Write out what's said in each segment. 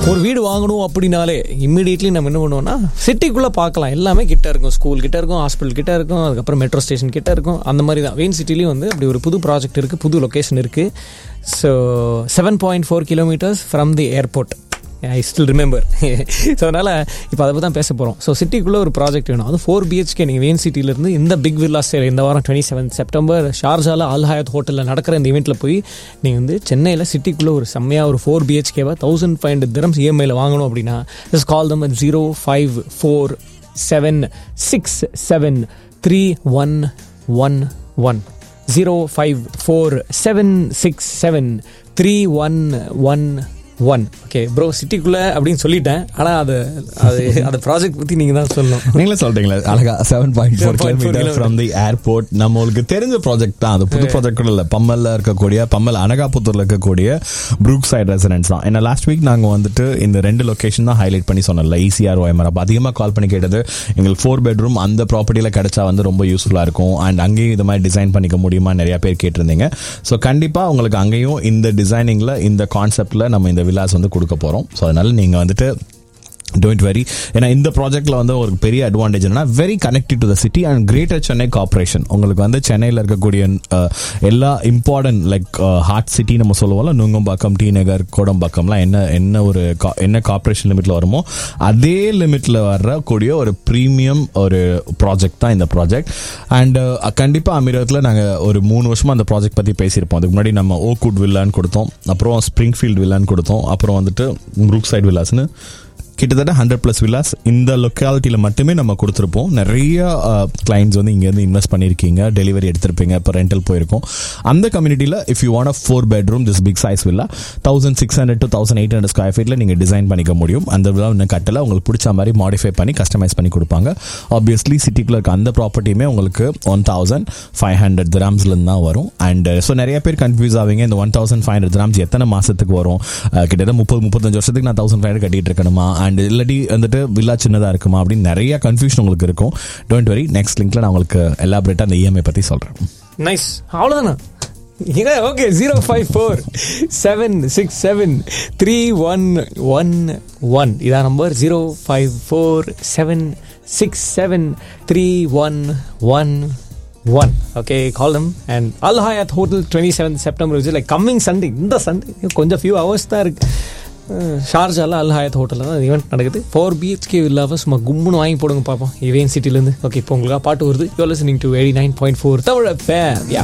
ஒரு வீடு வாங்கணும் அப்படின்னாலே இம்மிடியட்லி நம்ம என்ன பண்ணுவோம்னா சிட்டிக்குள்ளே பார்க்கலாம் எல்லாமே கிட்ட இருக்கும் ஸ்கூல் கிட்ட இருக்கும் ஹாஸ்பிட்டல் கிட்ட இருக்கும் அதுக்கப்புறம் மெட்ரோ ஸ்டேஷன் கிட்ட இருக்கும் அந்த மாதிரி தான் வெயின் சிட்டிலையும் வந்து அப்படி ஒரு புது ப்ராஜெக்ட் இருக்குது புது லொக்கேஷன் இருக்குது so seven point four kilometres from the airport I still remember so அதனால் இப்போ அதை பற்றி தான் பேச போகிறோம் ஸோ சிட்டிக்குள்ளே ஒரு ப்ராஜெக்ட் வேணும் அது ஃபோர் பிஹெச்கே நீங்கள் வெயின் சிட்டிலேருந்து இந்த பிக் வில்லா சேல் இந்த வாரம் டுவெண்ட்டி செவன் செப்டம்பர் ஷார்ஜாவில் அல் ஹயாத் ஹோட்டலில் நடக்கிற இந்த ஈவெண்ட்டில் போய் நீங்கள் வந்து சென்னையில் சிட்டிக்குள்ளே ஒரு செம்மையாக ஒரு ஃபோர் பிஹெச்கேவை தௌசண்ட் ஃபைவ் ஹண்ட்ரட் திரம்ஸ் இஎம்ஐயில் வாங்கணும் அப்படின்னா இஸ் call them zero five four seven six seven three one one one zero five four seven six seven three one one one okay bro சிட்டிக்குள்ளே அப்படின்னு சொல்லிட்டேன் ஆனால் அது அது அந்த ப்ராஜெக்ட் பற்றி நீங்கள் தான் சொல்லணும் நீங்களே சொல்றீங்களா அழகா seven point four 7.4 kilometre kilometer. From the airport நம்மளுக்கு தெரிஞ்ச ப்ராஜெக்ட் தான் அது புது ப்ராஜெக்ட் கூட இல்லை பம்மல்ல இருக்கக்கூடிய பம்மல் அனகாபுத்தூர்ல இருக்கக்கூடிய ப்ரூக் சைட் ரெசிடென்ஸ் தான் ஏன்னா லாஸ்ட் வீக் நாங்கள் வந்துட்டு இந்த ரெண்டு லொகேஷன் தான் ஹைலைட் பண்ணி சொன்னோம்ல ஈசிஆர் ஓஎம்ஆர் அப்போ அதிகமாக கால் பண்ணி கேட்டது எங்களுக்கு ஃபோர் பெட்ரூம் அந்த ப்ராப்பர்ட்டியில் கிடைச்சா வந்து ரொம்ப யூஸ்ஃபுல்லாக இருக்கும் அண்ட் அங்கேயும் இது மாதிரி டிசைன் பண்ணிக்க முடியுமா நிறைய பேர் கேட்டிருந்தீங்க ஸோ கண்டிப்பாக உங்களுக்கு அங்கேயும் இந்த டிசைனிங்கில் இந்த கான்செப்டில் நம்ம இந்த வில்லாஸ் வந்து கொடுக்க போகிறோம் ஸோ அதனால நீங்கள் வந்துட்டு டோன்ட் வெரி ஏன்னா இந்த ப்ராஜெக்ட்ல வந்து ஒரு பெரிய அட்வான்டேஜ் என்னன்னா very connected to the city and greater Chennai corporation உங்களுக்கு வந்து சென்னையில் இருக்கக்கூடிய அஹ், எல்லா இம்பார்ட்டன்ட் லைக் ஹார்ட் சிட்டி நம்ம சொல்லுவோம்ல நுங்கம்பாக்கம் டி நகர் கோடம்பாக்கம்லாம் என்ன என்ன ஒரு கா- என்ன கார்பரேஷன் லிமிட்ல வருமோ அதே லிமிட்ல வரக்கூடிய ஒரு ப்ரீமியம் ஒரு ப்ராஜெக்ட் தான் இந்த ப்ராஜெக்ட் அண்ட் கண்டிப்பாக அமீரகத்தில் நாங்கள் ஒரு மூணு வருஷமா அந்த ப்ராஜெக்ட் பற்றி பேசியிருப்போம் அதுக்கு முன்னாடி நம்ம ஓக்குட் வில்லான்னு கொடுத்தோம் அப்புறம் ஸ்ப்ரிங்ஃபீல்ட் வில்லான்னு கொடுத்தோம் அப்புறம் வந்துட்டு ப்ரூக் சைட் வில்லாஸ்னு கிட்டத்தட்ட ஹண்ட்ரட் ப்ளஸ் வில்லாஸ் இந்த லொக்காலிட்டியில் மட்டுமே நம்ம கொடுத்துருப்போம் நிறைய கிளைண்ட்ஸ் வந்து இங்கேருந்து இன்வெஸ்ட் பண்ணியிருக்கீங்க டெலிவரி எடுத்திருப்பீங்க இப்போ ரெண்டல் போயிருக்கோம் அந்த கம்யூனிட்டியில் if you want four bedroom this big size villa thousand six hundred to thousand eight hundred square ஃபீட்டில் நீங்கள் டிசைன் பண்ணிக்க முடியும் அந்த விழா இன்னும் கட்டல உங்களுக்கு பிடிச்ச மாதிரி மாடிஃபை பண்ணி கஸ்டமைஸ் பண்ணி கொடுப்பாங்க ஆப்வியஸ்லி சிட்டிக்குள்ள இருக்க அந்த ப்ராப்பர்ட்டியுமே உங்களுக்கு ஒன் தௌசண்ட் ஃபைவ் ஹண்ட்ரட் கிராம்ஸ்லேருந்து தான் வரும் அண்ட் ஸோ நிறைய பேர் கன்ஃபியூஸ் ஆவீங்க இந்த one thousand five hundred grams எத்தனை மாசத்துக்கு வரும் அஹ், கிட்டத்தட்ட முப்பது முப்பத்தஞ்சு வருஷத்துக்கு நான் தௌசண்ட் ஃபைவ் ஹண்ட்ரட் கட்டிட்டு இருக்கணுமா அண்ட் இல்லாட்டி வந்துட்டு வில்லா சின்னதாக இருக்குமா அப்படின்னு நிறைய கன்ஃபியூஷன் உங்களுக்கு இருக்கும் டோன்ட் வரி நெக்ஸ்ட் லிங்க்ல நான் உங்களுக்கு எலாபரேட்டாக அந்த இஎம்ஐ பற்றி சொல்கிறேன் நைஸ் அவ்வளோதானா ஏங்க okay zero five four seven six seven three one one one இதான் number zero five four seven six seven three one one one okay call them and Al Hyatt hotel twenty seven September like coming Sunday இந்த Sunday கொஞ்சம் few hours தான் இருக்கு ஷார்ஜாவில் Al Hyatt ஹோட்டலில் தான் event நடக்குது four BHK இல்லாம சும்மா கும்முன்னு வாங்கி போடுங்க பார்ப்போம் இவேன் சிட்டிலேருந்து ஓகே இப்போ உங்களுக்காக பாட்டு வருது you listening to eighty nine point four Tamil FM yeah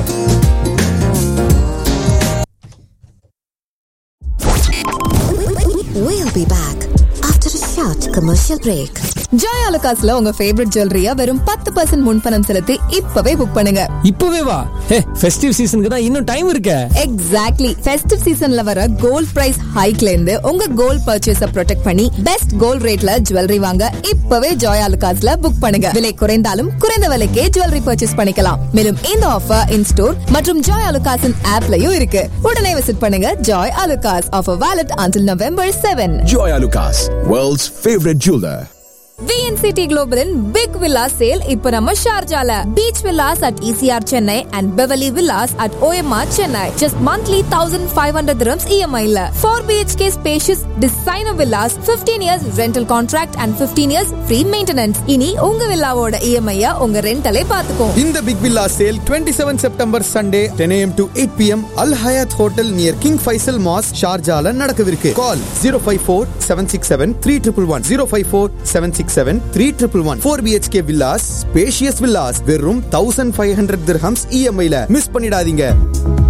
We'll be back after a short commercial break. Joy அலுகாஸ்ல உங்க ஃபேவரட் ஜுவல்லரியா வெறும் பத்து பர்சன்ட் முன்பணம் செலுத்தி இப்பவே புக் பண்ணுங்க இப்பவே வா ஹே ஃபெஸ்டிவ் சீசனுக்கு தான் இன்னும் டைம் இருக்கே எக்ஸாக்ட்லி ஃபெஸ்டிவ் சீசன்ல வர கோல்ட் பிரைஸ் ஹைக்ல இருந்து உங்க கோல்ட் பர்ச்சேஸ ப்ரொடெக்ட் பண்ணி பெஸ்ட் கோல்ட் ரேட்ல ஜுவல்லரி வாங்க இப்பவே ஜாய் அலுகாஸ்ல புக் பண்ணுங்க விலை குறைந்தாலும் குறைந்த விலைக்கே ஜுவல்லரி பர்ச்சேஸ் பண்ணிக்கலாம் மேலும் இந்த ஆஃபர் இன் ஸ்டோர் மற்றும் ஜாய் அலுகாஸின் ஆப்லயும் இருக்கு உடனே விசிட் பண்ணுங்க Joy Alukkas offer valid until November seven Joy Lucas, world's favorite jeweler. VNCT குளோபலின் பிக் வில்லா சேல் இப்ப நம்ம ஷார்ஜால beach villas at ECR Chennai and பெவலி villas at OMR Chennai just monthly thousand five hundred dirhams இஎம்ஐல four BHK spacious designer villas fifteen years rental contract and fifteen years free maintenance இனி உங்க வில்லாவோட EMI உங்க ரெண்டலே பாத்துக்கும் இந்த big villa sale 27 September Sunday 10 am to 8 pm Al Hyatt hotel near King Faisal mosque ஷார்ஜால நடக்கவிருக்கு call zero five four seven six seven three triple one zero five four seven six seven three triple one four BHK villas spacious villas வெறும் thousand five hundred dirhams இஎம்ஐல miss பண்ணிடாதீங்க